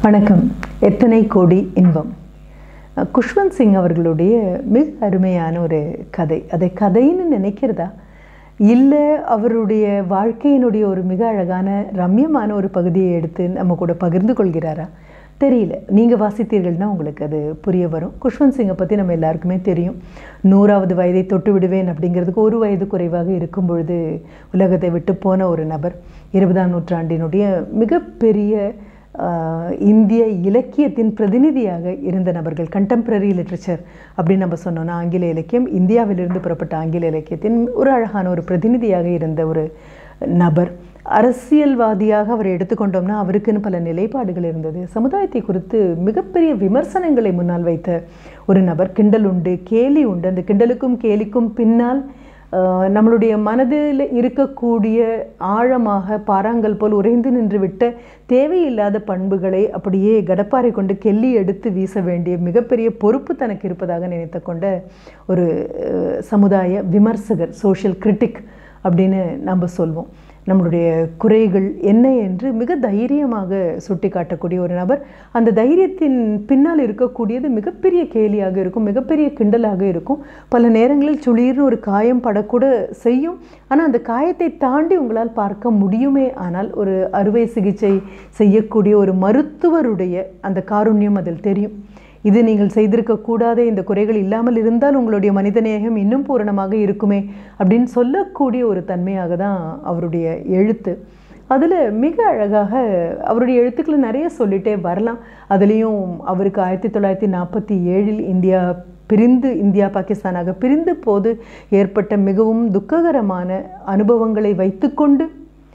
வணக்கம் எத்தனை கோடி இன்பம் அஹ் குஷ்வந்த் சிங் அவர்களுடைய மிக அருமையான ஒரு கதை அதை கதைன்னு நினைக்கிறதா இல்லை அவருடைய வாழ்க்கையினுடைய ஒரு மிக அழகான ரம்யமான ஒரு பகுதியை எடுத்து நம்ம கூட பகிர்ந்து கொள்கிறாரா தெரியல நீங்கள் வாசித்தீர்கள்னா உங்களுக்கு அது புரிய வரும் குஷ்வந்த் சிங்கை பற்றி நம்ம எல்லாருக்குமே தெரியும் நூறாவது வயதை தொட்டு விடுவேன் அப்படிங்கிறதுக்கு ஒரு வயது குறைவாக இருக்கும் பொழுது உலகத்தை விட்டு போன ஒரு நபர் இருபதாம் நூற்றாண்டினுடைய மிகப்பெரிய ஆஹ், இந்திய இலக்கியத்தின் பிரதிநிதியாக இருந்த நபர்கள் கண்டெம்பரரி லிட்ரேச்சர் அப்படின்னு நம்ம சொன்னோம்னா ஆங்கில இலக்கியம் இந்தியாவிலிருந்து புறப்பட்ட ஆங்கில இலக்கியத்தின் ஒரு அழகான ஒரு பிரதிநிதியாக இருந்த ஒரு நபர் அரசியல்வாதியாக அவர் எடுத்துக்கொண்டோம்னா அவருக்குன்னு பல நிலைப்பாடுகள் இருந்தது சமுதாயத்தை குறித்து மிகப்பெரிய விமர்சனங்களை முன்னால் வைத்த ஒரு நபர் கிண்டல் உண்டு கேலி உண்டு அந்த கிண்டலுக்கும் கேலிக்கும் பின்னால் ஆஹ், நம்மளுடைய மனதில் இருக்கக்கூடிய ஆழமாக பாறாங்கல் போல் உறைந்து நின்றுவிட்ட தேவையில்லாத பண்புகளை அப்படியே கடப்பாரை கொண்டு கெல்லி எடுத்து வீச வேண்டிய மிகப்பெரிய பொறுப்பு தனக்கு இருப்பதாக நினைத்து கொண்ட ஒரு அஹ், சமுதாய விமர்சகர் சோஷியல் கிரிட்டிக் அப்படின்னு நம்ம சொல்வோம் நம்மளுடைய குறைகள் என்ன என்று மிக தைரியமாக சுட்டி காட்டக்கூடிய ஒரு நபர் அந்த தைரியத்தின் பின்னால் இருக்கக்கூடியது மிகப்பெரிய கேலியாக இருக்கும் மிகப்பெரிய கிண்டலாக இருக்கும் பல நேரங்களில் சுளீர்னு ஒரு காயம் படக்கூட செய்யும் ஆனால் அந்த காயத்தை தாண்டி உங்களால் பார்க்க முடியுமே ஆனால் ஒரு அறுவை சிகிச்சை செய்யக்கூடிய ஒரு மருத்துவருடைய அந்த காருண்யம் அதில் தெரியும் இது நீங்கள் செய்திருக்கக்கூடாத இந்த குறைகள் இல்லாமல் இருந்தால் உங்களுடைய மனிதநேயம் இன்னும் பூரணமாக இருக்குமே அப்படின்னு சொல்லக்கூடிய ஒரு தன்மையாக தான் அவருடைய எழுத்து அதில் மிக அழகாக அவருடைய எழுத்துக்களை நிறைய சொல்லிட்டே வரலாம் அதுலேயும் அவருக்கு ஆயிரத்தி தொள்ளாயிரத்தி நாற்பத்தி ஏழில் இந்தியா பிரிந்து இந்தியா பாகிஸ்தானாக பிரிந்த போது ஏற்பட்ட மிகவும் துக்ககரமான அனுபவங்களை வைத்துக்கொண்டு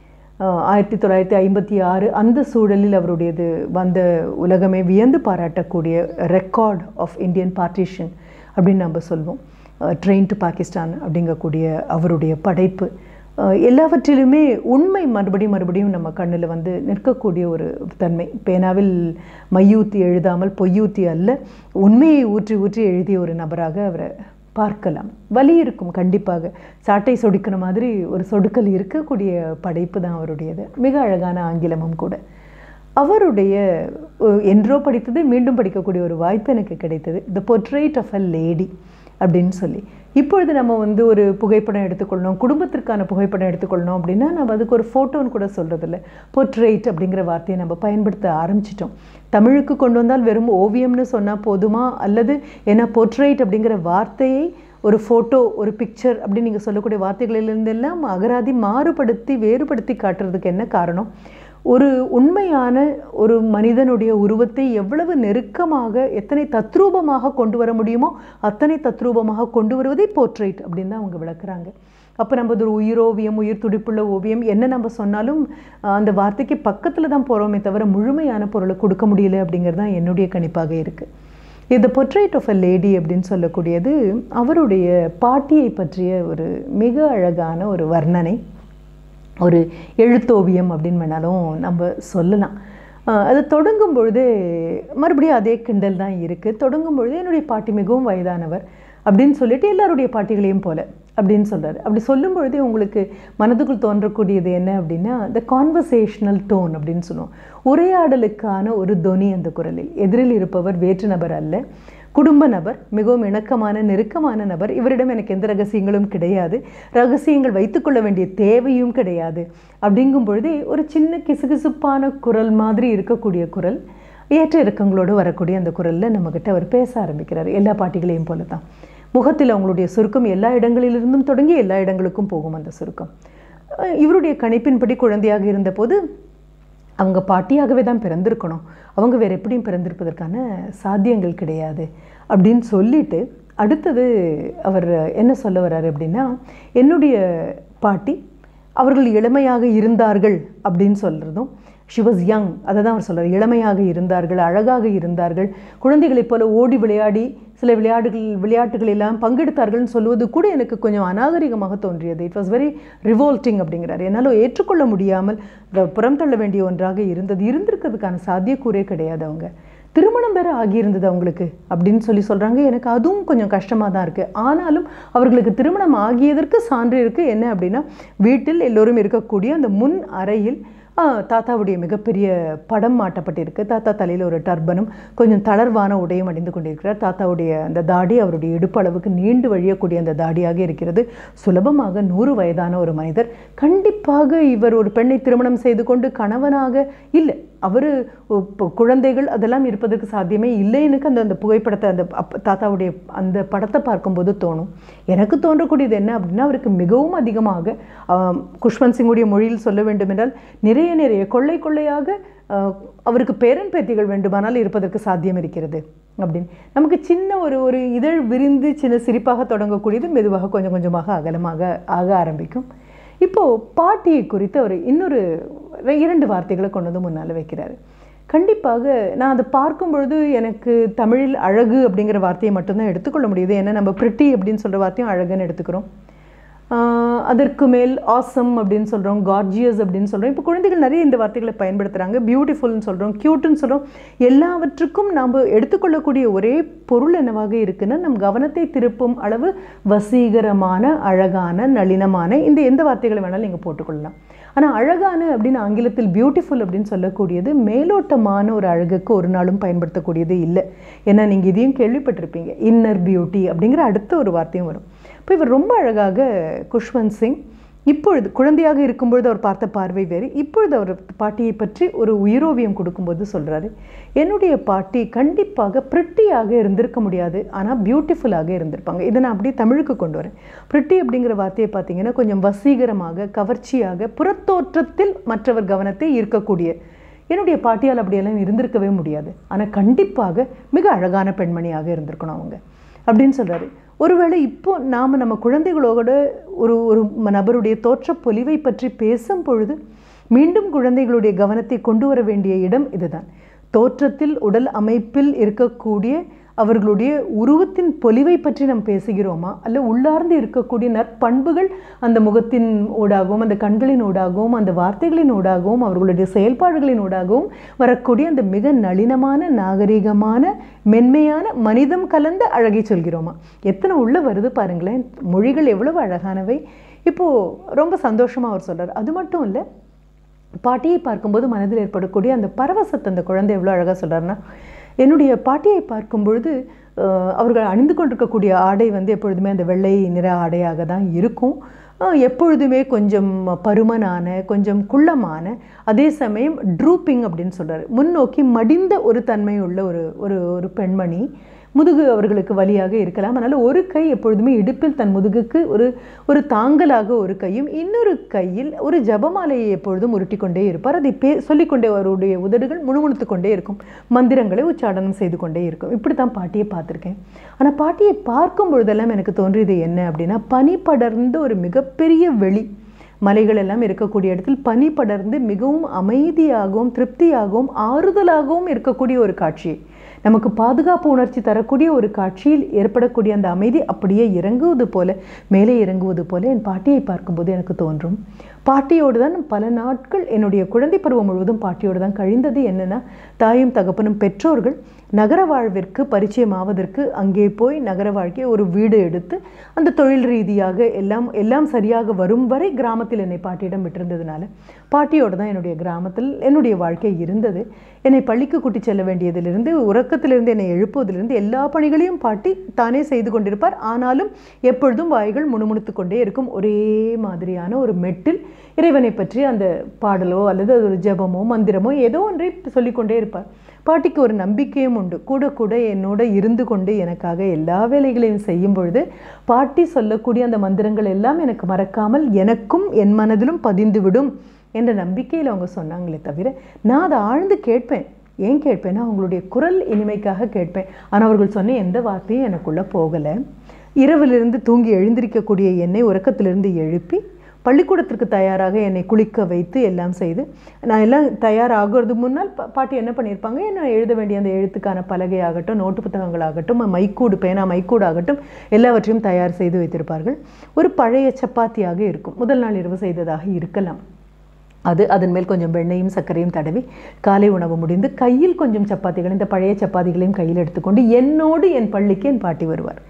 ஆஹ் ஆயிரத்தி தொள்ளாயிரத்தி ஐம்பத்தி ஆறு அந்த சூழலில் அவருடையது வந்த உலகமே வியந்து பாராட்டக்கூடிய ரெக்கார்ட் ஆஃப் இந்தியன் பார்ட்டிஷன் அப்படின்னு நம்ம சொல்வோம் ட்ரெயின் டு பாகிஸ்தான் அப்படிங்கக்கூடிய அவருடைய படைப்பு ஆஹ் எல்லாவற்றிலுமே உண்மை மறுபடியும் மறுபடியும் நம்ம கண்ணில் வந்து நிற்கக்கூடிய ஒரு தன்மை பேனாவில் மையூத்தி எழுதாமல் பொய்யூத்தி அல்ல உண்மையை ஊற்றி ஊற்றி எழுதிய ஒரு நபராக அவரை பார்க்கலாம் வலி இருக்கும் கண்டிப்பாக சாட்டை சொடுக்கிற மாதிரி ஒரு சொடுக்கல் இருக்கக்கூடிய படைப்பு தான் அவருடையது மிக அழகான ஆங்கிலமும் கூட அவருடைய அஹ், என்றோ படித்தது மீண்டும் படிக்கக்கூடிய ஒரு வாய்ப்பு எனக்கு கிடைத்தது த பொர்ட்ரேட் ஆஃப் அ லேடி அப்படின்னு சொல்லி இப்பொழுது நம்ம வந்து ஒரு புகைப்படம் எடுத்துக்கொள்ளணும் குடும்பத்திற்கான புகைப்படம் எடுத்துக்கொள்ளணும் அப்படின்னா நம்ம அதுக்கு ஒரு ஃபோட்டோன்னு கூட சொல்கிறதில்ல பொர்ட்ரேட் அப்படிங்கிற வார்த்தையை நம்ம பயன்படுத்த ஆரம்பிச்சிட்டோம் தமிழுக்கு கொண்டு வந்தால் வெறும் ஓவியம்னு சொன்னால் போதுமா அல்லது ஏன்னா பொர்ட்ரேட் அப்படிங்கிற வார்த்தையை ஒரு ஃபோட்டோ ஒரு பிக்சர் அப்படின்னு நீங்கள் சொல்லக்கூடிய வார்த்தைகளிலிருந்தெல்லாம் அகராதி மாறுபடுத்தி வேறுபடுத்தி காட்டுறதுக்கு என்ன காரணம் ஒரு உண்மையான ஒரு மனிதனுடைய உருவத்தை எவ்வளவு நெருக்கமாக எத்தனை தத்ரூபமாக கொண்டு வர முடியுமோ அத்தனை தத்ரூபமாக கொண்டு வருவதை போர்ட்ரேட் அப்படின்னு தான் அவங்க விளக்குறாங்க அப்போ நம்ம ஒரு உயிரோவியம் உயிர் துடிப்புள்ள ஓவியம் என்ன நம்ம சொன்னாலும் அஹ், அந்த வார்த்தைக்கு பக்கத்தில் தான் போகிறோமே தவிர முழுமையான பொருளை கொடுக்க முடியல அப்படிங்கிறது தான் என்னுடைய கணிப்பாக இருக்குது இது பொர்ட்ரேட் ஆஃப் அ லேடி அப்படின்னு சொல்லக்கூடியது அவருடைய பாட்டியை பற்றிய ஒரு மிக அழகான ஒரு வர்ணனை ஒரு எழுத்தோவியம் அப்படின்னு வேணாலும் நம்ம சொல்லலாம் ஆஹ் அது தொடங்கும் பொழுது மறுபடியும் அதே கிண்டல் தான் இருக்குது தொடங்கும் பொழுது என்னுடைய பாட்டி மிகவும் வயதானவர் அப்படின்னு சொல்லிட்டு எல்லாருடைய பாட்டிகளையும் போல அப்படின்னு சொல்கிறாரு அப்படி சொல்லும் பொழுதே உங்களுக்கு மனதுக்குள் தோன்றக்கூடியது என்ன அப்படின்னா த கான்வர்சேஷனல் டோன் அப்படின்னு சொல்லுவோம் உரையாடலுக்கான ஒரு தொனி அந்த குரலில் எதிரில் இருப்பவர் வேற்று நபர் அல்ல குடும்ப நபர் மிகவும் இணக்கமான நெருக்கமான நபர் இவரிடம் எனக்கு எந்த ரகசியங்களும் கிடையாது ரகசியங்கள் வைத்துக்கொள்ள வேண்டிய தேவையும் கிடையாது அப்படிங்கும் பொழுதே ஒரு சின்ன கிசுகிசுப்பான குரல் மாதிரி இருக்கக்கூடிய குரல் ஏற்ற இறக்கங்களோடு வரக்கூடிய அந்த குரலில் நம்மக்கிட்ட அவர் பேச ஆரம்பிக்கிறார் எல்லா பாட்டிகளையும் போல தான் முகத்தில் அவங்களுடைய சுருக்கம் எல்லா இடங்களிலிருந்தும் தொடங்கி எல்லா இடங்களுக்கும் போகும் அந்த சுருக்கம் அஹ் இவருடைய கணிப்பின்படி குழந்தையாக இருந்தபோது அவங்க பாட்டியாகவே தான் பிறந்திருக்கணும் அவங்க வேறு எப்படியும் பிறந்திருப்பதற்கான சாத்தியங்கள் கிடையாது அப்படின்னு சொல்லிட்டு அடுத்தது அவர் என்ன சொல்ல வர்றாரு அப்படின்னா என்னுடைய பாட்டி அவர்கள் இளமையாக இருந்தார்கள் அப்படின்னு சொல்கிறதும் ஷி வாஸ் யங் அதை தான் அவர் சொல்றார் இளமையாக இருந்தார்கள் அழகாக இருந்தார்கள் குழந்தைகளைப் போல ஓடி விளையாடி சில விளையாடுகள் விளையாட்டுகள் எல்லாம் பங்கெடுத்தார்கள்னு சொல்லுவது கூட எனக்கு கொஞ்சம் அநாகரிகமாக தோன்றியது இட் வாஸ் வெரி ரிவோல்ட்டிங் அப்படிங்கிறார் என்னால் ஏற்றுக்கொள்ள முடியாமல் அதை புறம் தள்ள வேண்டிய ஒன்றாக இருந்தது இருந்திருக்கிறதுக்கான சாத்தியக்கூறே கிடையாது அவங்க திருமணம் வேற ஆகியிருந்தது அவங்களுக்கு அப்படின்னு சொல்லி சொல்கிறாங்க எனக்கு அதுவும் கொஞ்சம் கஷ்டமாக தான் இருக்குது ஆனாலும் அவர்களுக்கு திருமணம் ஆகியதற்கு சான்று இருக்குது என்ன அப்படின்னா வீட்டில் எல்லோரும் இருக்கக்கூடிய அந்த முன் அறையில் ஆ, தாத்தாவுடைய மிகப்பெரிய படம் மாட்டப்பட்டிருக்கு தாத்தா தலையில் ஒரு டர்பனும் கொஞ்சம் தளர்வான உடையும் அணிந்து கொண்டிருக்கிறார் தாத்தாவுடைய அந்த தாடி அவருடைய இடுப்பு அளவுக்கு நீண்டு வழியக்கூடிய அந்த தாடியாக இருக்கிறது சுலபமாக நூறு வயதான ஒரு மனிதர் கண்டிப்பாக இவர் ஒரு பெண்ணை திருமணம் செய்து கொண்டு கணவனாக இல்லை அவர் குழந்தைகள் அதெல்லாம் இருப்பதற்கு சாத்தியமே இல்லை எனக்கு அந்த அந்த புகைப்படத்தை அந்த அப்ப தாத்தாவுடைய அந்த படத்தை பார்க்கும்போது தோணும் எனக்கு தோன்றக்கூடியது என்ன அப்படின்னா அவருக்கு மிகவும் அதிகமாக ஆம், குஷ்வந்த் சிங்குடைய மொழியில் சொல்ல வேண்டும் என்றால் நிறைய நிறைய கொள்ளை கொள்ளையாக ஆஹ், அவருக்கு பேரன் பேத்திகள் வேண்டுமானால் இருப்பதற்கு சாத்தியம் இருக்கிறது அப்படின்னு நமக்கு சின்ன ஒரு ஒரு இதழ் விரிந்து சின்ன சிரிப்பாக தொடங்கக்கூடியது மெதுவாக கொஞ்சம் கொஞ்சமாக அகலமாக ஆக ஆரம்பிக்கும் இப்போது பாட்டியை குறித்து அவர் இன்னொரு இரண்டு வார்த்தைகளை கொண்டு வந்து முன்னால் வைக்கிறாரு கண்டிப்பாக நான் அதை பார்க்கும் பொழுது எனக்கு தமிழில் அழகு அப்படிங்கிற வார்த்தையை மட்டும்தான் எடுத்துக்கொள்ள முடியுது ஏன்னா நம்ம பிரிட்டி அப்படின்னு சொல்கிற வார்த்தையும் அழகுன்னு எடுத்துக்கிறோம் ஆஹ் அதற்கு மேல் ஆசம் அப்படின்னு சொல்கிறோம் கார்ஜியஸ் அப்படின்னு சொல்கிறோம் இப்போ குழந்தைகள் நிறைய இந்த வார்த்தைகளை பயன்படுத்துகிறாங்க பியூட்டிஃபுல்னு சொல்கிறோம் க்யூட்டுன்னு சொல்கிறோம் எல்லாவற்றுக்கும் நாம் எடுத்துக்கொள்ளக்கூடிய ஒரே பொருள் என்னவாக இருக்குன்னா நம் கவனத்தை திருப்பும் அளவு வசீகரமான அழகான நளினமான இந்த எந்த வார்த்தைகளை வேணாலும் நீங்கள் போட்டுக்கொள்ளலாம் ஆனால் அழகான அப்படின்னு ஆங்கிலத்தில் பியூட்டிஃபுல் அப்படின்னு சொல்லக்கூடியது மேலோட்டமான ஒரு அழகுக்கு ஒரு நாளும் பயன்படுத்தக்கூடியது இல்லை ஏன்னா நீங்கள் இதையும் கேள்விப்பட்டிருப்பீங்க இன்னர் பியூட்டி அப்படிங்கிற அடுத்த ஒரு வார்த்தையும் வரும் இப்போ இவர் ரொம்ப அழகாக குஷ்வந்த் சிங் இப்பொழுது குழந்தையாக இருக்கும்பொழுது அவர் பார்த்த பார்வை வேறு இப்பொழுது அவர் பாட்டியை பற்றி ஒரு உயிரோவியம் கொடுக்கும்போது சொல்கிறாரு என்னுடைய பாட்டி கண்டிப்பாக பிரிட்டியாக இருந்திருக்க முடியாது ஆனால் பியூட்டிஃபுல்லாக இருந்திருப்பாங்க இதை நான் அப்படியே தமிழுக்கு கொண்டு வரேன் பிரிட்டி அப்படிங்கிற வார்த்தையை பார்த்தீங்கன்னா கொஞ்சம் வசீகரமாக கவர்ச்சியாக புறத்தோற்றத்தில் மற்றவர் கவனத்தை ஈர்க்கக்கூடிய என்னுடைய பாட்டியால் அப்படியெல்லாம் இருந்திருக்கவே முடியாது ஆனால் கண்டிப்பாக மிக அழகான பெண்மணியாக இருந்திருக்கணும் அவங்க அப்படின்னு சொல்கிறாரு ஒருவேளை இப்போ நாம் நம்ம குழந்தைகளோட ஒரு ஒரு நபருடைய தோற்றப் பொலிவை பற்றி பேசும் பொழுது மீண்டும் குழந்தைகளுடைய கவனத்தை கொண்டு வர வேண்டிய இடம் இதுதான் தோற்றத்தில் உடல் அமைப்பில் இருக்கக்கூடிய அவர்களுடைய உருவத்தின் பொலிவை பற்றி நாம் பேசுகிறோமா அல்ல உள்ளார்ந்து இருக்கக்கூடிய நற்பண்புகள் அந்த முகத்தின் ஊடாகவும் அந்த கண்களின் ஊடாகவும் அந்த வார்த்தைகளின் ஊடாகவும் அவர்களுடைய செயல்பாடுகளின் ஊடாகவும் வரக்கூடிய அந்த மிக நளினமான நாகரிகமான மென்மையான மனிதம் கலந்த அழகை சொல்கிறோமா எத்தனை உள்ள வருது பாருங்களேன் மொழிகள் எவ்வளவு அழகானவை இப்போது ரொம்ப சந்தோஷமாக அவர் சொல்றார் அது மட்டும் இல்லை பாட்டியை பார்க்கும்போது மனதில் ஏற்படக்கூடிய அந்த பரவசத்தை அந்த குழந்தை எவ்வளோ அழகாக சொல்கிறாருன்னா என்னுடைய பாட்டியை பார்க்கும் பொழுது அஹ், அவர்கள் அணிந்து கொண்டிருக்கக்கூடிய ஆடை வந்து எப்பொழுதுமே அந்த வெள்ளை நிற ஆடையாக தான் இருக்கும் அஹ், எப்பொழுதுமே கொஞ்சம் பருமனான கொஞ்சம் குள்ளமான அதே சமயம் ட்ரூப்பிங் அப்படின்னு சொல்கிறாரு முன்னோக்கி மடிந்த ஒரு தன்மை உள்ள ஒரு ஒரு ஒரு பெண்மணி முதுகு அவர்களுக்கு வலியாக இருக்கலாம் அதனால் ஒரு கை எப்பொழுதுமே இடுப்பில் தன் முதுகுக்கு ஒரு ஒரு தாங்கலாக ஒரு கையும் இன்னொரு கையில் ஒரு ஜபமாலையை எப்பொழுதும் உருட்டிக்கொண்டே இருப்பார் அதை பே சொல்லிக்கொண்டே அவருடைய உதடுகள் முணுமுணுத்து கொண்டே இருக்கும் மந்திரங்களை உச்சாடனம் செய்து கொண்டே இருக்கும் இப்படி தான் பாட்டியை பார்த்துருக்கேன் ஆனால் பாட்டியை பார்க்கும் பொழுதெல்லாம் எனக்கு தோன்றியது என்ன அப்படின்னா பனி படர்ந்த ஒரு மிகப்பெரிய வெளி மலைகள் எல்லாம் இருக்கக்கூடிய இடத்தில் பனி படர்ந்து மிகவும் அமைதியாகவும் திருப்தியாகவும் ஆறுதலாகவும் இருக்கக்கூடிய ஒரு காட்சி நமக்கு பாதுகாப்பு உணர்ச்சி தரக்கூடிய ஒரு காட்சியில் ஏற்படக்கூடிய அந்த அமைதி அப்படியே இறங்குவது போல மேலே இறங்குவது போல என் பாட்டியை பார்க்கும்போது எனக்கு தோன்றும் பாட்டியோடு தான் பல நாட்கள் என்னுடைய குழந்தை பருவம் முழுவதும் பாட்டியோடு தான் கழிந்தது என்னன்னா தாயும் தகப்பனும் பெற்றோர்கள் நகர வாழ்விற்கு பரிச்சயம் ஆவதற்கு அங்கே போய் நகர வாழ்க்கையை ஒரு வீடு எடுத்து அந்த தொழில் ரீதியாக எல்லாம் எல்லாம் சரியாக வரும் வரை கிராமத்தில் என்னை பாட்டியிடம் விட்டிருந்ததுனால பாட்டியோடு தான் என்னுடைய கிராமத்தில் என்னுடைய வாழ்க்கை இருந்தது என்னை பள்ளிக்கு கூட்டி செல்ல வேண்டியதிலிருந்து உறக்கத்திலிருந்து என்னை எழுப்புவதிலிருந்து எல்லா பணிகளையும் பாட்டி தானே செய்து கொண்டிருப்பார் ஆனாலும் எப்பொழுதும் வாய்கள் முணுமுணுத்து கொண்டே இருக்கும் ஒரே மாதிரியான ஒரு மெட்டில் இறைவனை பற்றி அந்த பாடலோ அல்லது அது ஒரு ஜெபமோ மந்திரமோ ஏதோ ஒன்றை சொல்லிக்கொண்டே இருப்பார் பாட்டிக்கு ஒரு நம்பிக்கையும் உண்டு கூட கூட என்னோட இருந்து கொண்டு எனக்காக எல்லா வேலைகளையும் செய்யும் பொழுது பாட்டி சொல்லக்கூடிய அந்த மந்திரங்கள் எல்லாம் எனக்கு மறக்காமல் எனக்கும் என் மனதிலும் பதிந்துவிடும் என்ற நம்பிக்கையில் அவங்க சொன்னாங்களே தவிர நான் அதை ஆழ்ந்து கேட்பேன் ஏன் கேட்பேன்னா அவங்களுடைய குரல் இனிமைக்காக கேட்பேன் ஆனால் அவர்கள் சொன்ன எந்த வார்த்தையும் எனக்குள்ளே போகலை இரவிலிருந்து தூங்கி எழுந்திருக்கக்கூடிய என்னை உறக்கத்திலிருந்து எழுப்பி பள்ளிக்கூடத்திற்கு தயாராக என்னை குளிக்க வைத்து எல்லாம் செய்து நான் எல்லாம் தயாராகிறது முன்னால் பா- பாட்டி என்ன பண்ணியிருப்பாங்க என்ன எழுத வேண்டிய அந்த எழுத்துக்கான பலகை ஆகட்டும் நோட்டு புத்தகங்களாகட்டும் மைக்கூடு பேனா மைக்கூடு ஆகட்டும் எல்லாவற்றையும் தயார் செய்து வைத்திருப்பார்கள் ஒரு பழைய சப்பாத்தியாக இருக்கும் முதல் நாள் இரவு செய்ததாக இருக்கலாம் அது அதன் மேல் கொஞ்சம் வெண்ணையும் சர்க்கரையும் தடவி காலை உணவு முடிந்து கையில் கொஞ்சம் சப்பாத்திகள் இந்த பழைய சப்பாத்திகளையும் கையில் எடுத்துக்கொண்டு என்னோடு என் பள்ளிக்கு என் பாட்டி வருவார்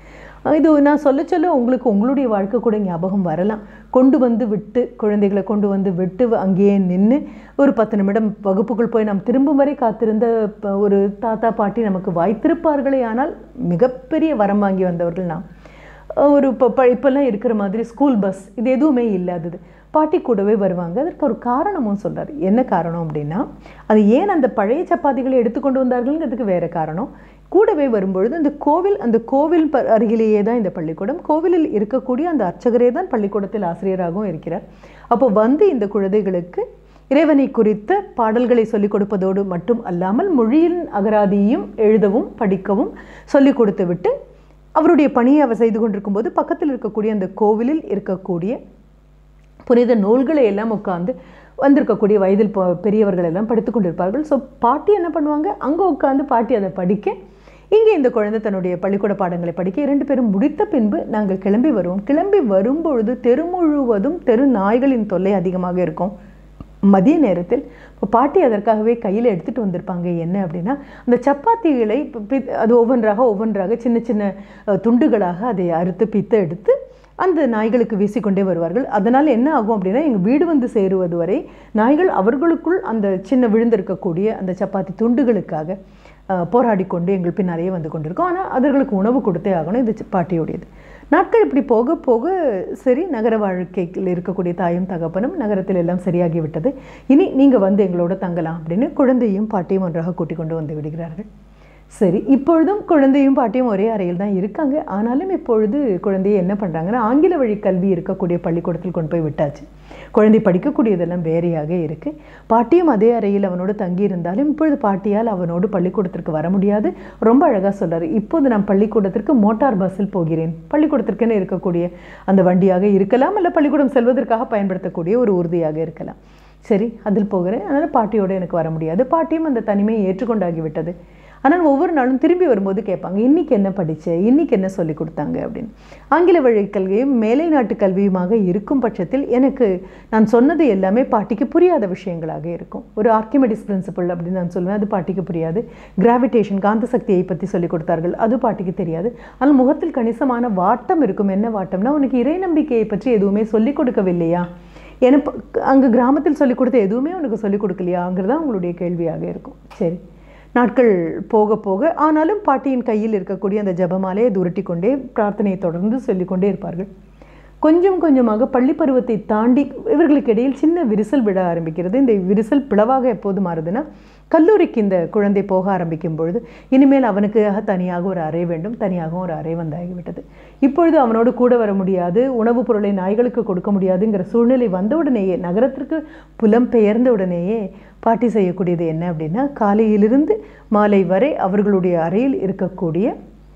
இது நான் சொல்ல சொல்ல உங்களுக்கு உங்களுடைய வாழ்க்கை கூட ஞாபகம் வரலாம் கொண்டு வந்து விட்டு குழந்தைகளை கொண்டு வந்து விட்டு அங்கேயே நின்று ஒரு பத்து நிமிடம் வகுப்புக்குள் போய் நாம் திரும்பும் வரை காத்திருந்த ப- ஒரு தாத்தா பாட்டி நமக்கு வாய்த்திருப்பார்களே ஆனால் மிகப்பெரிய வரம் வாங்கி வந்தவர்கள் நாம் ஒரு இப்போ ப- இப்போல்லாம் இருக்கிற மாதிரி ஸ்கூல் பஸ் இது எதுவுமே இல்லாதது பாட்டி கூடவே வருவாங்க அதற்கு ஒரு காரணமும் சொல்றாரு என்ன காரணம் அப்படின்னா அது ஏன் அந்த பழைய சப்பாத்திகளை எடுத்துக்கொண்டு வந்தார்கள்ங்கிறதுக்கு வேற காரணம் கூடவே வரும்பொழுது அந்த கோவில் அந்த கோவில் ப அருகிலேயே தான் இந்த பள்ளிக்கூடம் கோவிலில் இருக்கக்கூடிய அந்த அர்ச்சகரே தான் பள்ளிக்கூடத்தில் ஆசிரியராகவும் இருக்கிறார் அப்போ வந்து இந்த குழந்தைகளுக்கு இறைவனை குறித்த பாடல்களை சொல்லிக் கொடுப்பதோடு மட்டும் அல்லாமல் மொழியின் அகராதியையும் எழுதவும் படிக்கவும் சொல்லிக் கொடுத்து விட்டு அவருடைய பணியை அவர் செய்து கொண்டிருக்கும் போது பக்கத்தில் இருக்கக்கூடிய அந்த கோவிலில் இருக்கக்கூடிய புனித நூல்களை எல்லாம் உட்கார்ந்து வந்திருக்கக்கூடிய வயதில் ப- பெரியவர்கள் எல்லாம் படித்து கொண்டிருப்பார்கள் ஸோ பாட்டி என்ன பண்ணுவாங்க அங்கே உட்காந்து பாட்டி அதை படிக்க இங்கே இந்த குழந்தை தன்னுடைய பள்ளிக்கூட பாடங்களை படிக்க இரண்டு பேரும் முடித்த பின்பு நாங்கள் கிளம்பி வருவோம் கிளம்பி வரும்பொழுது தெரு முழுவதும் தெரு நாய்களின் தொல்லை அதிகமாக இருக்கும் மதிய நேரத்தில் இப்போ பாட்டி அதற்காகவே கையில் எடுத்துகிட்டு வந்திருப்பாங்க என்ன அப்படின்னா அந்த சப்பாத்திகளை இப்ப பி- அது ஒவ்வொன்றாக ஒவ்வொன்றாக சின்ன சின்ன அஹ், துண்டுகளாக அதை அறுத்து பித்த எடுத்து அந்த நாய்களுக்கு வீசிக்கொண்டே வருவார்கள் அதனால் என்ன ஆகும் அப்படின்னா எங்கள் வீடு வந்து சேருவது வரை நாய்கள் அவர்களுக்குள் அந்த சின்ன விழுந்திருக்கக்கூடிய அந்த சப்பாத்தி துண்டுகளுக்காக அஹ், போராடிக் கொண்டு எங்கள் பின்னாலேயே வந்து கொண்டிருக்கோம் ஆனால் அவர்களுக்கு உணவு கொடுத்தே ஆகணும் இது சி- பாட்டியுடையது நாட்கள் இப்படி போக போக சரி நகர வாழ்க்கையில் இருக்கக்கூடிய தாயும் தகப்பனும் நகரத்தில் எல்லாம் சரியாகி விட்டது இனி நீங்கள் வந்து எங்களோட தங்கலாம் அப்படின்னு குழந்தையும் பாட்டியும் ஒன்றாக கூட்டிக் கொண்டு வந்து விடுகிறார்கள் சரி இப்பொழுதும் குழந்தையும் பாட்டியும் ஒரே அறையில் தான் இருக்காங்க ஆனாலும் இப்பொழுது குழந்தையை என்ன பண்ணுறாங்கன்னா ஆங்கில வழி கல்வி இருக்கக்கூடிய பள்ளிக்கூடத்தில் கொண்டு போய் விட்டாச்சு குழந்தை படிக்கக்கூடியதெல்லாம் வேறையாக இருக்கு பாட்டியும் அதே அறையில் அவனோடு தங்கி இருந்தாலும் இப்பொழுது பாட்டியால் அவனோடு பள்ளிக்கூடத்திற்கு வர முடியாது ரொம்ப அழகாக சொல்றாரு இப்போது நான் பள்ளிக்கூடத்திற்கு மோட்டார் பஸ்ஸில் போகிறேன் பள்ளிக்கூடத்திற்குன்னு இருக்கக்கூடிய அந்த வண்டியாக இருக்கலாம் அல்ல பள்ளிக்கூடம் செல்வதற்காக பயன்படுத்தக்கூடிய ஒரு ஊர்தியாக இருக்கலாம் சரி அதில் போகிறேன் அதனால் பாட்டியோடு எனக்கு வர முடியாது பாட்டியும் அந்த தனிமையை ஏற்றுக்கொண்டாகி விட்டது ஆனால் ஒவ்வொரு நாளும் திரும்பி வரும்போது கேட்பாங்க இன்னைக்கு என்ன படிச்ச இன்னைக்கு என்ன சொல்லி கொடுத்தாங்க அப்படின்னு ஆங்கில வழி கல்வியும் மேலை நாட்டு கல்வியுமாக இருக்கும் பட்சத்தில் எனக்கு நான் சொன்னது எல்லாமே பாட்டிக்கு புரியாத விஷயங்களாக இருக்கும் ஒரு ஆர்கிமெடிஸ் பிரின்சிபல் அப்படின்னு நான் சொல்லுவேன் அது பாட்டிக்கு புரியாது கிராவிடேஷன் காந்த சக்தியை பற்றி சொல்லி கொடுத்தார்கள் அது பாட்டிக்கு தெரியாது ஆனால் முகத்தில் கணிசமான வாட்டம் இருக்கும் என்ன வாட்டம்னா உனக்கு இறை நம்பிக்கையை பற்றி எதுவுமே சொல்லிக் கொடுக்கவில்லையா எனக்கு அங்கே கிராமத்தில் சொல்லிக் கொடுத்த எதுவுமே உனக்கு சொல்லிக் கொடுக்கலையாங்கிறது தான் உங்களுடைய கேள்வியாக இருக்கும் சரி நாட்கள் போக போக ஆனாலும் பாட்டியின் கையில் இருக்கக்கூடிய அந்த ஜெபமாலையை துரட்டி கொண்டே பிரார்த்தனையை தொடர்ந்து சொல்லிக்கொண்டே இருப்பார்கள் கொஞ்சம் கொஞ்சமாக பள்ளி பருவத்தை தாண்டி இவர்களுக்கு இடையில் சின்ன விரிசல் விட ஆரம்பிக்கிறது இந்த விரிசல் பிளவாக எப்போது மாறுதுன்னா கல்லூரிக்கு இந்த குழந்தை போக ஆரம்பிக்கும் பொழுது இனிமேல் அவனுக்காக தனியாக ஒரு அறை வேண்டும் தனியாக ஒரு அறை வந்தாகிவிட்டது இப்பொழுது அவனோடு கூட வர முடியாது உணவுப் பொருளை நாய்களுக்கு கொடுக்க முடியாதுங்கிற சூழ்நிலை வந்த உடனேயே நகரத்திற்கு புலம் பெயர்ந்த உடனேயே பாட்டி செய்யக்கூடியது என்ன அப்படின்னா காலையிலிருந்து மாலை வரை அவர்களுடைய அறையில் இருக்கக்கூடிய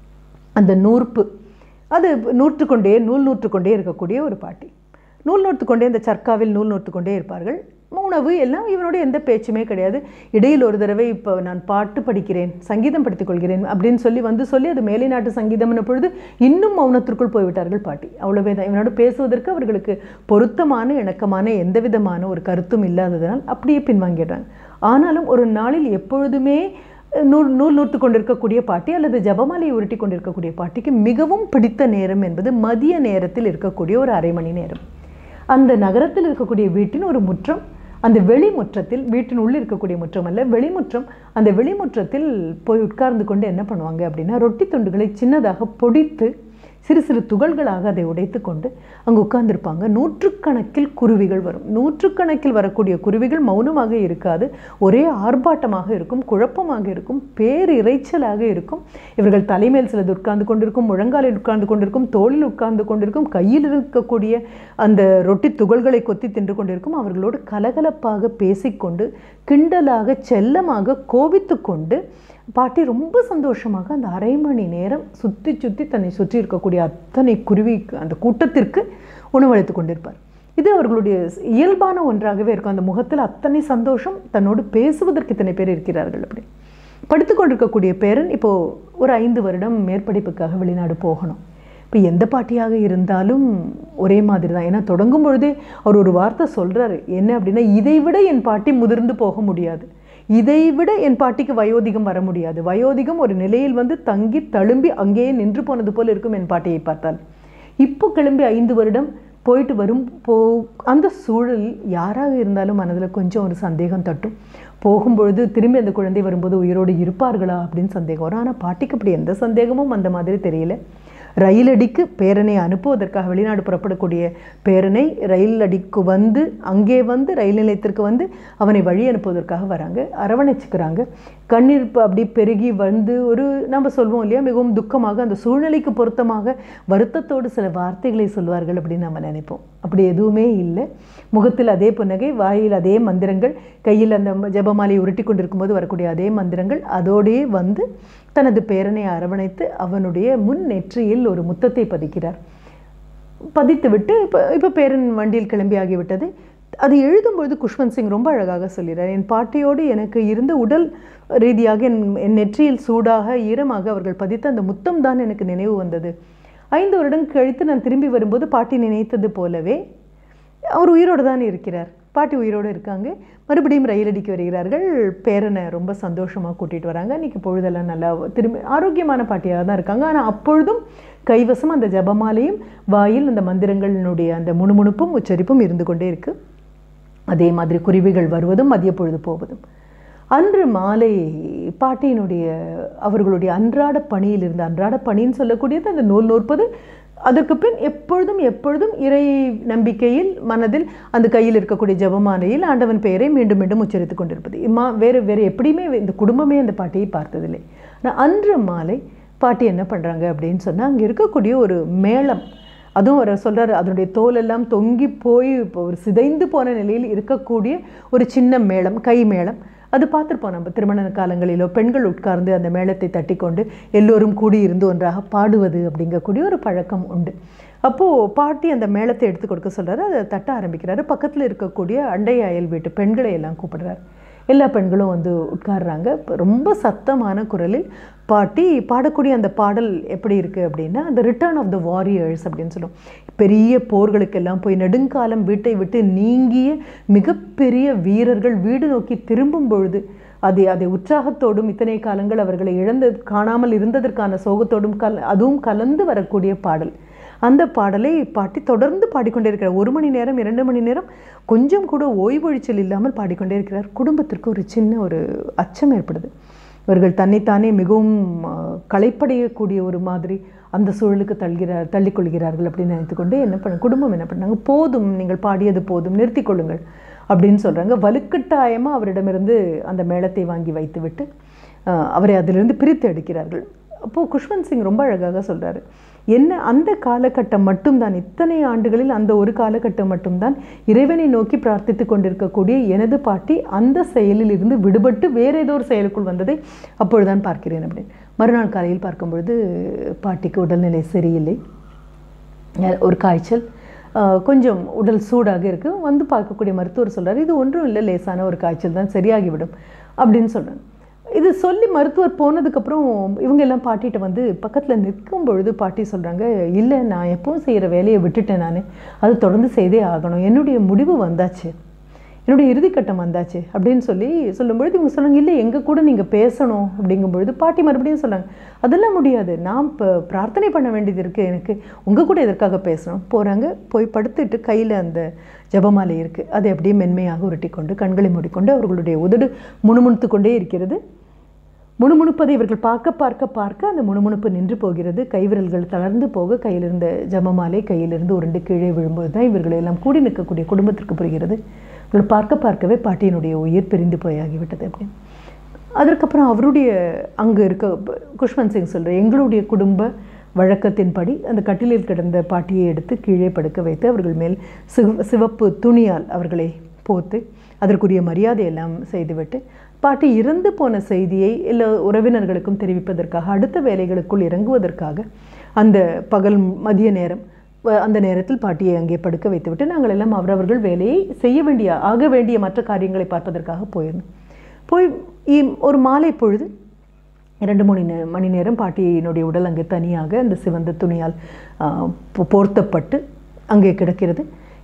அந்த நூற்பு அது நூற்றுக்கொண்டே நூல் நூற்றுக்கொண்டே இருக்கக்கூடிய ஒரு பாட்டி நூல் நூற்றுக்கொண்டே இந்த சர்க்காவில் நூல் நூற்றுக்கொண்டே இருப்பார்கள் உணவு எல்லாம் இவனோட எந்த பேச்சுமே கிடையாது இடையில் ஒரு தடவை இப்போ நான் பாட்டு படிக்கிறேன் சங்கீதம் படித்துக் கொள்கிறேன் அப்படின்னு சொல்லி வந்து சொல்லி அது மேலை நாட்டு சங்கீதம்னு பொழுது இன்னும் மௌனத்திற்குள் போய்விட்டார்கள் பாட்டி அவ்வளவே தான் இவனோட பேசுவதற்கு அவர்களுக்கு பொருத்தமான இணக்கமான எந்த விதமான ஒரு கருத்தும் இல்லாததனால் அப்படியே பின்வாங்கிடுறாங்க ஆனாலும் ஒரு நாளில் எப்பொழுதுமே நூல் நூல் நூற்று கொண்டிருக்கக்கூடிய பாட்டி அல்லது ஜபமாலையை உருட்டி கொண்டிருக்கக்கூடிய பாட்டிக்கு மிகவும் பிடித்த நேரம் என்பது மதிய நேரத்தில் இருக்கக்கூடிய ஒரு அரை மணி நேரம் அந்த நகரத்தில் இருக்கக்கூடிய வீட்டின் ஒரு முற்றம் அந்த வெளிமுற்றத்தில் வீட்டின் உள்ள இருக்கக்கூடிய முற்றம் அல்ல வெளிமுற்றம் அந்த வெளிமுற்றத்தில் போய் உட்கார்ந்து கொண்டு என்ன பண்ணுவாங்க அப்படின்னா ரொட்டி துண்டுகளை சின்னதாக பொடித்து சிறு சிறு துகள்களாக அதை உடைத்து கொண்டு அங்கே உட்கார்ந்திருப்பாங்க நூற்றுக்கணக்கில் குருவிகள் வரும் நூற்றுக்கணக்கில் வரக்கூடிய குருவிகள் மௌனமாக இருக்காது ஒரே ஆர்ப்பாட்டமாக இருக்கும் குழப்பமாக இருக்கும் பேரிரைச்சலாக இருக்கும் இவர்கள் தலைமேல் சிலது உட்கார்ந்து கொண்டிருக்கும் முழங்காலில் உட்கார்ந்து கொண்டிருக்கும் தோளில் உட்கார்ந்து கொண்டிருக்கும் கையில் இருக்கக்கூடிய அந்த ரொட்டி துகள்களை கொத்தி தின்று கொண்டிருக்கும் அவர்களோடு கலகலப்பாக பேசிக்கொண்டு கிண்டலாக செல்லமாக கோபித்து கொண்டு பாட்டி ரொம்ப சந்தோஷமாக அந்த அரை மணி நேரம் சுற்றி சுற்றி தன்னை சுற்றி இருக்கக்கூடிய அத்தனை குருவி அந்த கூட்டத்திற்கு உணவளித்து கொண்டிருப்பார் இது அவர்களுடைய இயல்பான ஒன்றாகவே இருக்கும் அந்த முகத்தில் அத்தனை சந்தோஷம் தன்னோடு பேசுவதற்கு இத்தனை பேர் இருக்கிறார்கள் அப்படி படித்து கொண்டிருக்கக்கூடிய பேரன் இப்போது ஒரு ஐந்து வருடம் மேற்படிப்புக்காக வெளிநாடு போகணும் இப்போ எந்த பாட்டியாக இருந்தாலும் ஒரே மாதிரி தான் ஏன்னா தொடங்கும் பொழுதே அவர் ஒரு வார்த்தை சொல்கிறாரு என்ன அப்படின்னா இதை விட என் பாட்டி முதிர்ந்து போக முடியாது இதை விட என் பாட்டிக்கு வயோதிகம் வர முடியாது வயோதிகம் ஒரு நிலையில் வந்து தங்கி தழும்பி அங்கேயே நின்று போனது போல் இருக்கும் என் பாட்டியை பார்த்தால் இப்போ கிளம்பி ஐந்து வருடம் போயிட்டு வரும் போ அந்த சூழல் யாராக இருந்தாலும் மனதில் கொஞ்சம் ஒரு சந்தேகம் தட்டும் போகும்பொழுது திரும்பி அந்த குழந்தை வரும்போது உயிரோடு இருப்பார்களா அப்படின்னு சந்தேகம் வரும் ஆனால் பாட்டிக்கு அப்படி எந்த சந்தேகமும் அந்த மாதிரி தெரியல ரயில் அடிக்கு பேரனை அனுப்புவதற்காக வெளிநாடு புறப்படக்கூடிய பேரனை ரயில் அடிக்கு வந்து அங்கே வந்து ரயில் நிலையத்திற்கு வந்து அவனை வழி அனுப்புவதற்காக வராங்க அரவணைச்சுக்கிறாங்க கண்ணீர் ப- அப்படி பெருகி வந்து ஒரு நம்ம சொல்வோம் இல்லையா மிகவும் துக்கமாக அந்த சூழ்நிலைக்கு பொருத்தமாக வருத்தத்தோடு சில வார்த்தைகளை சொல்வார்கள் அப்படின்னு நம்ம நினைப்போம் அப்படி எதுவுமே இல்லை முகத்தில் அதே புன்னகை வாயில் அதே மந்திரங்கள் கையில் அந்த ம- ஜெபமாலையை உருட்டி கொண்டிருக்கும்போது வரக்கூடிய அதே மந்திரங்கள் அதோடையே வந்து தனது பேரனை அரவணைத்து அவனுடைய முன் நெற்றியில் ஒரு முத்தத்தை பதிக்கிறார் பதித்து விட்டு இப்போ இப்போ பேரன் வண்டியில் கிளம்பி ஆகிவிட்டது அது எழுதும்பொழுது குஷ்வந்த் சிங் ரொம்ப அழகாக சொல்கிறார் என் பாட்டியோடு எனக்கு இருந்த உடல் ரீதியாக என் என் நெற்றியில் சூடாக ஈரமாக அவர்கள் பதித்த அந்த முத்தம் தான் எனக்கு நினைவு வந்தது ஐந்து வருடம் கழித்து நான் திரும்பி வரும்போது பாட்டி நினைத்தது போலவே அவர் உயிரோடு தான் இருக்கிறார் பாட்டி உயிரோடு இருக்காங்க மறுபடியும் ரயில் அடிக்க வருகிறார்கள் பேரனை ரொம்ப சந்தோஷமாக கூட்டிகிட்டு வராங்க இன்றைக்கி பொழுதெல்லாம் நல்லா திரும்பி ஆரோக்கியமான பாட்டியாக தான் இருக்காங்க ஆனால் அப்பொழுதும் கைவசம் அந்த ஜபமாலையும் வாயில் அந்த மந்திரங்களினுடைய அந்த முணுமுணுப்பும் உச்சரிப்பும் இருந்து கொண்டே இருக்குது அதே மாதிரி குருவிகள் வருவதும் மதிய பொழுது போவதும் அன்று மாலை பாட்டியினுடைய அவர்களுடைய அன்றாட பணியில் இருந்த அன்றாட பணின்னு சொல்லக்கூடியது அந்த நூல் நூற்பது அதற்கு பின் எப்பொழுதும் எப்பொழுதும் இறை நம்பிக்கையில் மனதில் அந்த கையில் இருக்கக்கூடிய ஜெபமாலையில் ஆண்டவன் பெயரை மீண்டும் மீண்டும் உச்சரித்து கொண்டிருப்பது இம்மா வேறு வேறு எப்படியுமே இந்த குடும்பமே அந்த பாட்டியை பார்த்ததில்லை ஆனால் அன்று மாலை பாட்டி என்ன பண்ணுறாங்க அப்படின்னு சொன்னால் அங்கே இருக்கக்கூடிய ஒரு மேளம் அதுவும் அவர் சொல்கிறார் அதனுடைய தோலெல்லாம் தொங்கி போய் இப்போ ஒரு சிதைந்து போன நிலையில் இருக்கக்கூடிய ஒரு சின்ன மேளம் கை மேளம் அது பார்த்துருப்போம் நம்ம திருமண காலங்களிலோ பெண்கள் உட்கார்ந்து அந்த மேளத்தை தட்டிக்கொண்டு எல்லோரும் கூடியிருந்து ஒன்றாக பாடுவது அப்படிங்கக்கூடிய ஒரு பழக்கம் உண்டு அப்போது பாட்டி அந்த மேளத்தை எடுத்து கொடுக்க சொல்கிறாரு அதை தட்ட ஆரம்பிக்கிறாரு பக்கத்தில் இருக்கக்கூடிய அண்டை அயல் வீட்டு பெண்களை எல்லாம் கூப்பிடுறாரு எல்லா பெண்களும் வந்து உட்கார்றாங்க இப்ப ரொம்ப சத்தமான குரலில் பாட்டி பாடக்கூடிய அந்த பாடல் எப்படி இருக்குது அப்படின்னா அந்த ரிட்டர்ன் ஆஃப் த வாரியர்ஸ் அப்படின்னு சொல்லுவோம் பெரிய போர்களுக்கெல்லாம் போய் நெடுங்காலம் வீட்டை விட்டு நீங்கிய மிகப்பெரிய வீரர்கள் வீடு நோக்கி திரும்பும் பொழுது அது அதை உற்சாகத்தோடும் இத்தனை காலங்கள் அவர்களை இழந்து காணாமல் இருந்ததற்கான சோகத்தோடும் கல் அதுவும் கலந்து வரக்கூடிய பாடல் அந்த பாடலை பாட்டி தொடர்ந்து பாடிக்கொண்டே இருக்கிறார் ஒரு மணி நேரம் இரண்டு மணி நேரம் கொஞ்சம் கூட ஓய்வொழிச்சல் இல்லாமல் பாடிக்கொண்டே இருக்கிறார் குடும்பத்திற்கு ஒரு சின்ன ஒரு அச்சம் ஏற்படுது இவர்கள் தன்னைத்தானே மிகவும் ஆ, களைப்படையக்கூடிய ஒரு மாதிரி அந்த சூழலுக்கு தள்ளுகிறார் தள்ளிக்கொள்கிறார்கள் அப்படின்னு நினைத்துக்கொண்டு என்ன பண்ண குடும்பம் என்ன பண்ணாங்க போதும் நீங்கள் பாடியது போதும் நிறுத்திக் கொள்ளுங்கள் அப்படின்னு சொல்கிறாங்க வலுக்கட்டாயமாக அவரிடமிருந்து அந்த மேளத்தை வாங்கி வைத்துவிட்டு ஆ, அவரை அதிலிருந்து பிரித்து எடுக்கிறார்கள் அப்போது குஷ்வந்த் சிங் ரொம்ப அழகாக சொல்றாரு என்ன அந்த காலகட்டம் மட்டும்தான் இத்தனை ஆண்டுகளில் அந்த ஒரு காலகட்டம் மட்டும்தான் இறைவனை நோக்கி பிரார்த்தித்து கொண்டிருக்கக்கூடிய எனது பாட்டி அந்த செயலில் இருந்து விடுபட்டு வேற ஏதோ ஒரு செயலுக்குள் வந்ததை அப்பொழுதுதான் பார்க்கிறேன் அப்படின்னு மறுநாள் காலையில் பார்க்கும்பொழுது பாட்டிக்கு உடல்நிலை சரியில்லை அஹ் ஒரு காய்ச்சல் அஹ் கொஞ்சம் உடல் சூடாக இருக்குது வந்து பார்க்கக்கூடிய மருத்துவர் சொல்றாரு இது ஒன்றும் இல்லை லேசான ஒரு காய்ச்சல் தான் சரியாகிவிடும் அப்படின்னு சொல்றாங்க இது சொல்லி மருத்துவர் போனதுக்கப்புறம் இவங்க எல்லாம் பாட்டிகிட்ட வந்து பக்கத்தில் நிற்கும் பொழுது பாட்டி சொல்கிறாங்க இல்லை நான் எப்பவும் செய்கிற வேலையை விட்டுட்டேன் நான் அது தொடர்ந்து செய்தே ஆகணும் என்னுடைய முடிவு வந்தாச்சு என்னுடைய இறுதிக்கட்டம் வந்தாச்சு அப்படின்னு சொல்லி சொல்லும்பொழுது இவங்க சொன்னாங்க இல்லை எங்கள் கூட நீங்கள் பேசணும் அப்படிங்கும்பொழுது பாட்டி மறுபடியும் சொன்னாங்க அதெல்லாம் முடியாது நான் இப்போ பிரார்த்தனை பண்ண வேண்டியது இருக்குது எனக்கு உங்கள் கூட எதற்காக பேசணும் போகிறாங்க போய் படுத்துட்டு கையில் அந்த ஜெபமாலை இருக்குது அதை அப்படியே மென்மையாக உருட்டி கொண்டு கண்களை மூடிக்கொண்டு அவர்களுடைய உதடு முணுமுணுத்து கொண்டே இருக்கிறது முணுமுணுப்பதை இவர்கள் பார்க்க பார்க்க பார்க்க அந்த முணுமுணுப்பு நின்று போகிறது கைவிரல்கள் தளர்ந்து போக கையிலிருந்த ஜபமாலை கையிலிருந்து உருண்டு கீழே விழும்போது தான் இவர்கள் எல்லாம் கூடி நிற்கக்கூடிய குடும்பத்திற்கு புரிகிறது இவர்கள் பார்க்க பார்க்கவே பாட்டியினுடைய உயிர் பிரிந்து போயாகிவிட்டது அப்படின்னு அதற்கப்புறம் அவருடைய அங்கே இருக்க குஷ்வந்த் சிங் சொல்கிற எங்களுடைய குடும்ப வழக்கத்தின்படி அந்த கட்டிலில் கிடந்த பாட்டியை எடுத்து கீழே படுக்க வைத்து அவர்கள் மேல் சிவ சிவப்பு துணியால் அவர்களை போத்து அதற்குரிய மரியாதை எல்லாம் செய்துவிட்டு பாட்டி இறந்து போன செய்தியை எல்லா உறவினர்களுக்கும் தெரிவிப்பதற்காக அடுத்த வேலைகளுக்குள் இறங்குவதற்காக அந்த பகல் மதிய நேரம் வ- அந்த நேரத்தில் பாட்டியை அங்கே படுக்க வைத்துவிட்டு நாங்கள் எல்லாம் அவரவர்கள் வேலையை செய்ய வேண்டிய ஆக வேண்டிய மற்ற காரியங்களை பார்ப்பதற்காக போயிருந்தோம் போய் இ- ஒரு மாலை பொழுது இரண்டு மணி நே மணி நேரம் பாட்டியினுடைய உடல் அங்கே தனியாக அந்த சிவந்த துணியால் ஆ, போ- போர்த்தப்பட்டு அங்கே கிடக்கிறது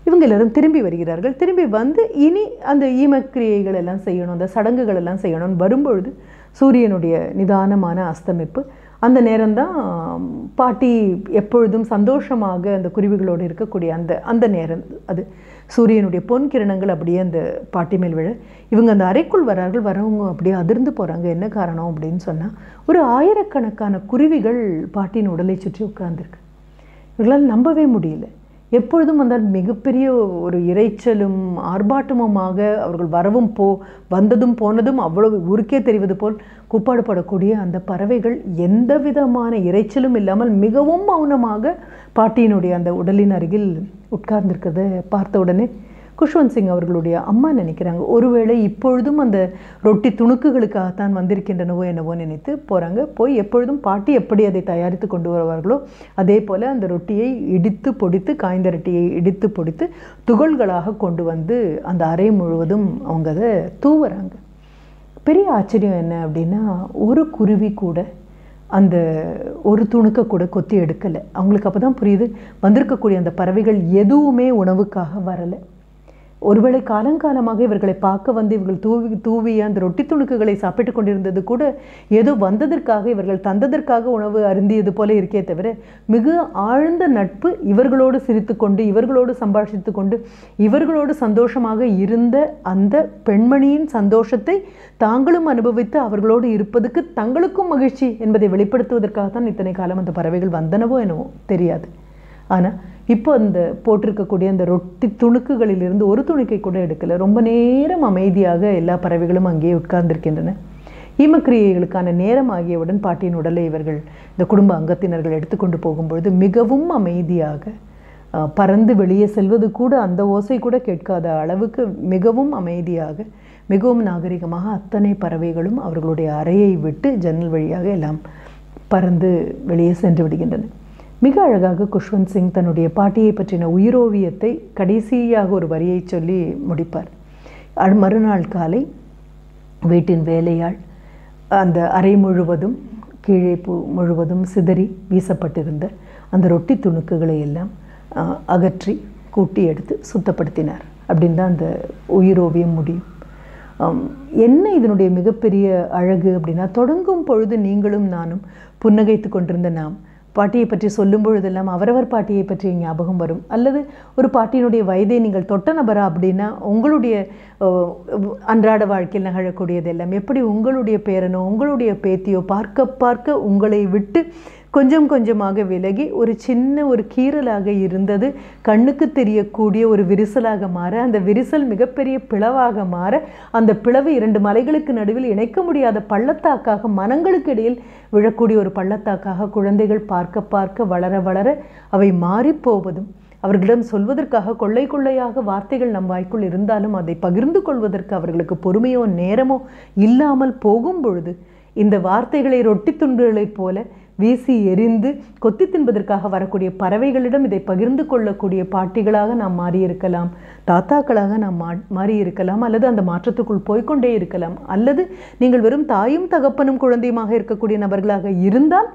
இவங்க எல்லாரும் திரும்பி வருகிறார்கள் திரும்பி வந்து இனி அந்த ஈமக்கிரியைகள் எல்லாம் செய்யணும் அந்த சடங்குகள் எல்லாம் செய்யணும்னு வரும்பொழுது சூரியனுடைய நிதானமான அஸ்தமிப்பு அந்த நேரம்தான் பாட்டி எப்பொழுதும் சந்தோஷமாக அந்த குருவிகளோடு இருக்கக்கூடிய அந்த அந்த நேரம் அது சூரியனுடைய பொன் கிரணங்கள் அப்படியே அந்த பாட்டி மேல் விழ இவங்க அந்த அறைக்குள் வரார்கள் வரவங்க அப்படியே அதிர்ந்து போகிறாங்க என்ன காரணம் அப்படின்னு சொன்னால் ஒரு ஆயிரக்கணக்கான குருவிகள் பாட்டியின் உடலை சுற்றி உட்கார்ந்துருக்கு இவர்களால் நம்பவே முடியல எப்பொழுதும் வந்தால் மிகப்பெரிய ஒரு இரைச்சலும் ஆர்ப்பாட்டமுமாக அவர்கள் வரவும் போ வந்ததும் போனதும் அவ்வளவு ஊருக்கே தெரிவது போல் கூப்பாடு படக்கூடிய அந்த பறவைகள் எந்த விதமான இரைச்சலும் இல்லாமல் மிகவும் மௌனமாக பாட்டியினுடைய அந்த உடலின் அருகில் உட்கார்ந்திருக்கிறத பார்த்த உடனே குஷ்வந்த் சிங் அவர்களுடைய அம்மா நினைக்கிறாங்க ஒருவேளை இப்பொழுதும் அந்த ரொட்டி துணுக்குகளுக்காகத்தான் வந்திருக்கின்றனவோ என்னவோ நினைத்து போகிறாங்க போய் எப்பொழுதும் பாட்டி எப்படி அதை தயாரித்து கொண்டு வருவார்களோ அதே போல் அந்த ரொட்டியை இடித்து பொடித்து காய்ந்த ரொட்டியை இடித்து பொடித்து துகள்களாக கொண்டு வந்து அந்த அறை முழுவதும் அவங்க அதை தூவுறாங்க பெரிய ஆச்சரியம் என்ன அப்படின்னா ஒரு குருவி கூட அந்த ஒரு துணுக்க கூட கொத்தி எடுக்கலை அவங்களுக்கு அப்போ தான் புரியுது வந்திருக்கக்கூடிய அந்த பறவைகள் எதுவுமே உணவுக்காக வரலை ஒருவேளை காலங்காலமாக இவர்களை பார்க்க வந்து இவர்கள் தூவி தூவிய அந்த ரொட்டி துணுக்குகளை சாப்பிட்டு கொண்டிருந்தது கூட ஏதோ வந்ததற்காக இவர்கள் தந்ததற்காக உணவு அருந்தியது போல இருக்கே தவிர மிக ஆழ்ந்த நட்பு இவர்களோடு சிரித்து கொண்டு இவர்களோடு சம்பாஷித்து கொண்டு இவர்களோடு சந்தோஷமாக இருந்த அந்த பெண்மணியின் சந்தோஷத்தை தாங்களும் அனுபவித்து அவர்களோடு இருப்பதுக்கு தங்களுக்கும் மகிழ்ச்சி என்பதை வெளிப்படுத்துவதற்காகத்தான் இத்தனை காலம் அந்த பறவைகள் வந்தனவோ என்னவோ தெரியாது ஆனால் இப்போ அந்த போட்டிருக்கக்கூடிய அந்த ரொட்டி துணுக்குகளிலிருந்து ஒரு துணுக்கை கூட எடுக்கலை ரொம்ப நேரம் அமைதியாக எல்லா பறவைகளும் அங்கேயே உட்கார்ந்திருக்கின்றன ஈமக்கிரியைகளுக்கான நேரம் ஆகியவுடன் பாட்டியின் உடலை இவர்கள் இந்த குடும்ப அங்கத்தினர்கள் எடுத்துக்கொண்டு போகும்பொழுது மிகவும் அமைதியாக அஹ், பறந்து வெளியே செல்வது கூட அந்த ஓசை கூட கேட்காத அளவுக்கு மிகவும் அமைதியாக மிகவும் நாகரிகமாக அத்தனை பறவைகளும் அவர்களுடைய அறையை விட்டு ஜன்னல் வழியாக எல்லாம் பறந்து வெளியே சென்று விடுகின்றன மிக அழகாக குஷ்வந்த் சிங் தன்னுடைய பாட்டியை பற்றின உயிரோவியத்தை கடைசியாக ஒரு வரியை சொல்லி முடிப்பார் அ- மறுநாள் காலை வீட்டின் வேலையாள் அந்த அறை முழுவதும் கீழே பூ முழுவதும் சிதறி வீசப்பட்டிருந்த அந்த ரொட்டி துணுக்குகளை எல்லாம் ஆ, அகற்றி கூட்டி எடுத்து சுத்தப்படுத்தினார் அப்படின்னு தான் அந்த உயிரோவியம் முடியும் ஆம், என்ன இதனுடைய மிகப்பெரிய அழகு அப்படின்னா தொடங்கும் பொழுது நீங்களும் நானும் புன்னகைத்து கொண்டிருந்த நாம் பாட்டியை பற்றி சொல்லும் பொழுதெல்லாம் அவரவர் பாட்டியை பற்றிய ஞாபகம் வரும் அல்லது ஒரு பாட்டியினுடைய வயதை நீங்கள் தொட்ட நபரா அப்படின்னா உங்களுடைய அஹ், அன்றாட வாழ்க்கையில் நிகழக்கூடியது எல்லாம் எப்படி உங்களுடைய பேரனோ உங்களுடைய பேத்தியோ பார்க்க பார்க்க உங்களை விட்டு கொஞ்சம் கொஞ்சமாக விலகி ஒரு சின்ன ஒரு கீறலாக இருந்தது கண்ணுக்கு தெரியக்கூடிய ஒரு விரிசலாக மாற அந்த விரிசல் மிகப்பெரிய பிளவாக மாற அந்த பிளவு இரண்டு மலைகளுக்கு நடுவில் இணைக்க முடியாத பள்ளத்தாக்காக மனங்களுக்கு இடையில் விழக்கூடிய ஒரு பள்ளத்தாக்காக குழந்தைகள் பார்க்க பார்க்க வளர வளர அவை மாறிப் போவதும் அவர்களிடம் சொல்வதற்காக கொள்ளை கொள்ளையாக வார்த்தைகள் நம் வாய்க்குள் இருந்தாலும் அதை பகிர்ந்து கொள்வதற்கு அவர்களுக்கு பொறுமையோ நேரமோ இல்லாமல் போகும் பொழுது இந்த வார்த்தைகளை ரொட்டி துண்டுகளைப் போல வீசி எரிந்து கொத்தி தின்பதற்காக வரக்கூடிய பறவைகளிடம் இதை பகிர்ந்து கொள்ளக்கூடிய பாட்டிகளாக நாம் மாறியிருக்கலாம் தாத்தாக்களாக நாம் மா மாறியிருக்கலாம் அல்லது அந்த மாற்றத்துக்குள் போய்க்கொண்டே இருக்கலாம் அல்லது நீங்கள் வெறும் தாயும் தகப்பனும் குழந்தையுமாக இருக்கக்கூடிய நபர்களாக இருந்தால்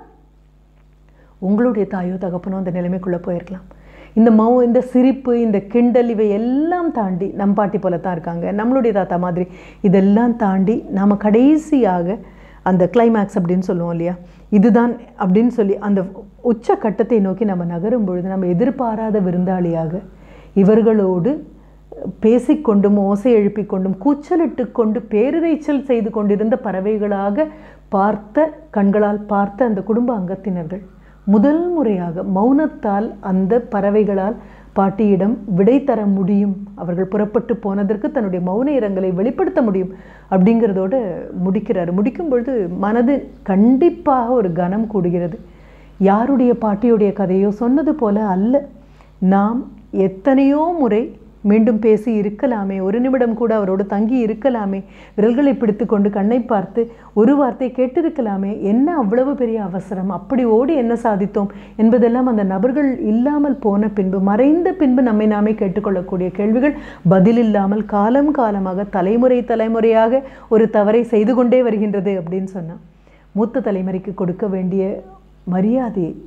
உங்களுடைய தாயோ தகப்பனோ அந்த நிலைமைக்குள்ளே போயிருக்கலாம் இந்த மௌ இந்த சிரிப்பு இந்த கிண்டல் இவை எல்லாம் தாண்டி நம் பாட்டி போல தான் இருக்காங்க நம்மளுடைய தாத்தா மாதிரி இதெல்லாம் தாண்டி நாம் கடைசியாக அந்த கிளைமேக்ஸ் அப்படின்னு சொல்லுவோம் இல்லையா இதுதான் அப்படின்னு சொல்லி அந்த உச்ச கட்டத்தை நோக்கி நம்ம நகரும் பொழுது நம்ம எதிர்பாராத விருந்தாளியாக இவர்களோடு பேசிக்கொண்டும் ஓசை எழுப்பிக் கொண்டும் கூச்சலிட்டு கொண்டு பேரிரைச்சல் செய்து கொண்டிருந்த பறவைகளாக பார்த்த கண்களால் பார்த்த அந்த குடும்ப அங்கத்தினர்கள் முதல் முறையாக மௌனத்தால் அந்த பறவைகளால் பாட்டியிடம் விடை தர முடியும் அவர்கள் புறப்பட்டு போனதற்கு தன்னுடைய மௌன இரங்கலை வெளிப்படுத்த முடியும் அப்படிங்கிறதோட முடிக்கிறார் முடிக்கும் பொழுது மனது கண்டிப்பாக ஒரு கனம் கூடுகிறது யாருடைய பாட்டியுடைய கதையோ சொன்னது போல அல்ல நாம் எத்தனையோ முறை மீண்டும் பேசி இருக்கலாமே ஒரு நிமிடம் கூட அவரோடு தங்கி இருக்கலாமே விரல்களை பிடித்து கொண்டு கண்ணை பார்த்து ஒரு வார்த்தை கேட்டிருக்கலாமே என்ன அவ்வளவு பெரிய அவசரம் அப்படி ஓடி என்ன சாதித்தோம் என்பதெல்லாம் அந்த நபர்கள் இல்லாமல் போன பின்பு மறைந்த பின்பு நம்மை நாமே கேட்டுக்கொள்ளக்கூடிய கேள்விகள் பதில் இல்லாமல் காலம் காலமாக தலைமுறை தலைமுறையாக ஒரு தவறை செய்து கொண்டே வருகின்றது அப்படின்னு சொன்னான் மூத்த தலைமுறைக்கு கொடுக்க வேண்டிய மரியாதையை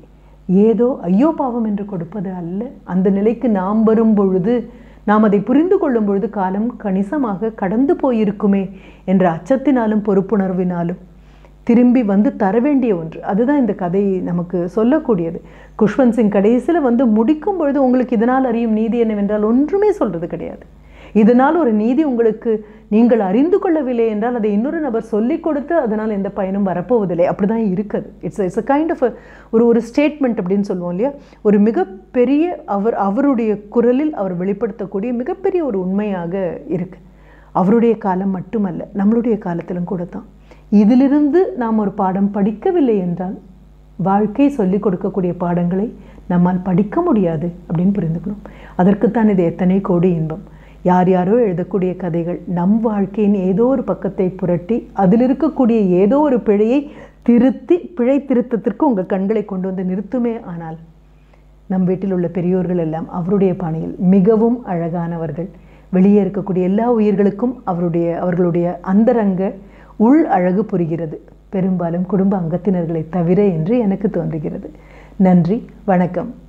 ஏதோ ஐயோ பாவம் என்று கொடுப்பது அல்ல அந்த நிலைக்கு நாம் வரும் பொழுது நாம் அதை புரிந்து கொள்ளும் பொழுது காலம் கணிசமாக கடந்து போயிருக்குமே என்ற அச்சத்தினாலும் பொறுப்புணர்வினாலும் திரும்பி வந்து தர வேண்டிய ஒன்று அதுதான் இந்த கதை நமக்கு சொல்லக்கூடியது குஷ்வந்த் சிங் கடைசியில் வந்து முடிக்கும் பொழுது உங்களுக்கு இதனால் அறியும் நீதி என்னவென்றால் ஒன்றுமே சொல்கிறது கிடையாது இதனால் ஒரு நீதி உங்களுக்கு நீங்கள் அறிந்து கொள்ளவில்லை என்றால் அதை இன்னொரு நபர் சொல்லிக் கொடுத்து அதனால் எந்த பயனும் வரப்போவதில்லை அப்படி தான் இருக்குது it's it's a kind of ஒரு ஒரு ஸ்டேட்மெண்ட் அப்படின்னு சொல்லுவோம் இல்லையா ஒரு மிகப்பெரிய அவர் அவருடைய குரலில் அவர் வெளிப்படுத்தக்கூடிய மிகப்பெரிய ஒரு உண்மையாக இருக்குது அவருடைய காலம் மட்டுமல்ல நம்மளுடைய காலத்திலும் கூட தான் இதிலிருந்து நாம் ஒரு பாடம் படிக்கவில்லை என்றால் வாழ்க்கை சொல்லிக் கொடுக்கக்கூடிய பாடங்களை நம்மால் படிக்க முடியாது அப்படின்னு புரிந்துக்கணும் அதற்குத்தான் இது எத்தனை கோடி இன்பம் யார் யாரோ எழுதக்கூடிய கதைகள் நம் வாழ்க்கையின் ஏதோ ஒரு பக்கத்தை புரட்டி அதில் இருக்கக்கூடிய ஏதோ ஒரு பிழையை திருத்தி பிழை திருத்தத்திற்கு உங்கள் கண்களை கொண்டு வந்து நிறுத்துமே ஆனால் நம் வீட்டில் உள்ள பெரியோர்கள் எல்லாம் அவருடைய பாணியில் மிகவும் அழகானவர்கள் வெளியே இருக்கக்கூடிய எல்லா உயிர்களுக்கும் அவருடைய அவர்களுடைய அந்தரங்க உள் அழகு புரிகிறது பெரும்பாலும் குடும்ப அங்கத்தினர்களை தவிர என்று எனக்கு தோன்றுகிறது நன்றி வணக்கம்